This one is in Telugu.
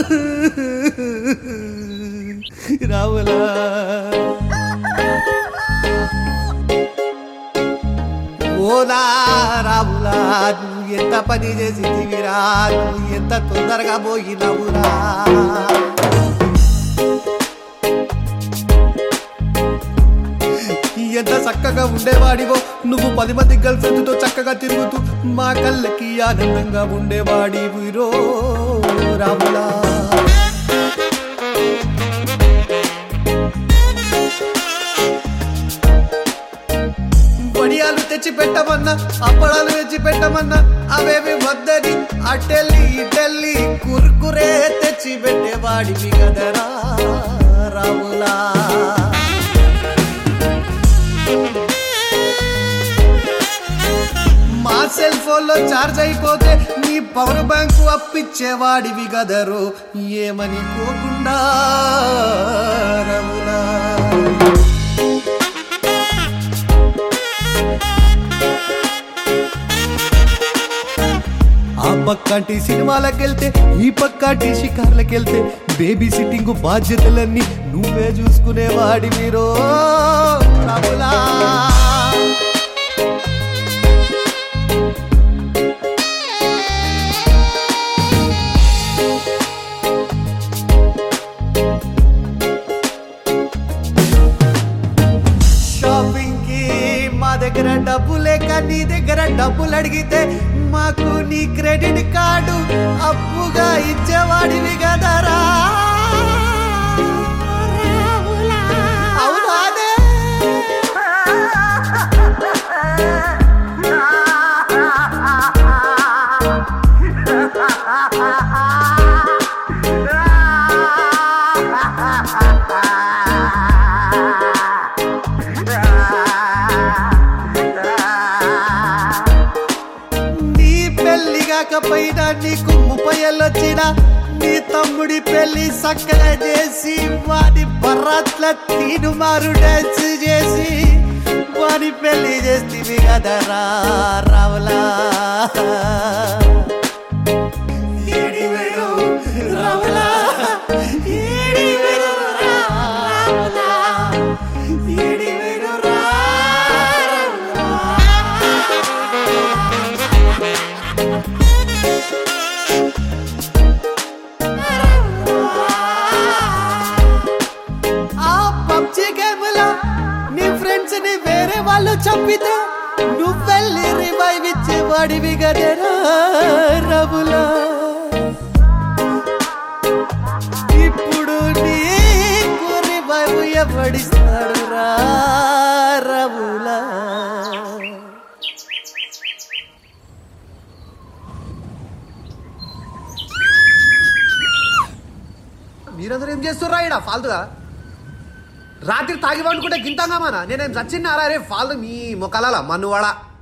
రావులా ఓలా రావులా నువ్వు ఎంత పని చేసి దివిరా నువ్వు ఎంత తొందరగా పోయినవురా ఎంత చక్కగా ఉండేవాడివో నువ్వు పది మంది గర్ల్ ఫ్రెండ్తో చక్కగా తిరుగుతూ మా కళ్ళకి ఆనందంగా ఉండేవాడివిరో రాములా వడియాలు తెచ్చి పెట్టమన్నా అప్పడాలు తెచ్చి పెట్టమన్నా అవేవి వద్దని అటెల్లి ఇటెల్లి కుర్కురే తెచ్చి పెట్టేవాడివి కదరా రాములా మా సెల్ ఫోన్ లో చార్జ్ అయిపోతే నీ పవర్ బ్యాంకు అప్పిచ్చేవాడివి గదరు ఏమని కోకుండా రములా ఆ పక్కంటి సినిమాలకెళ్తే ఈ పక్కంటి షికార్లకెళ్తే బేబీ సిట్టింగ్ బాధ్యతలన్నీ నువ్వే చూసుకునేవాడి మీరు రాములా షాపింగ్ కి మా దగ్గర డబ్బు లేక నీ దగ్గర డబ్బులు అడిగితే మాకు నీ క్రెడిట్ కార్డు అప్పుగా ఇచ్చేవాడివి కదరా అవునానే? నీ పెళ్లి కాకపోయినా నీకు ముప్పై వచ్చినా నీ తమ్ముడి పెళ్లి చక్కగా చేసి వాడి బర్రాత్ల తీను మారు డాన్స్ చేసి వాడి పెళ్లి చేస్తుంది కదరా రావులా ఏడి వేడు రావులా ఏడి వేడు రావులా ఏడి వేడు రా ఆ పబ్జి గేమ్లో నీ ఫ్రెండ్స్ ని వేరే వాళ్ళు చంపితే నువ్వెళ్ళి రివైవ్ ఇచ్చేవాడివి కదరా రవులా ఇప్పుడు నీకు రివైవ్ ఎవడిస్తాడు రా రవులా మీరందరూ ఏం చేస్తుర్రా ఈడ ఫాల్తుగా రాత్రి తాగి వండుకుంటే గింతంగా మన నేనేం చచ్చిన్నారా రే ఫాల్తు మీ మొక్కల మన్నువాడ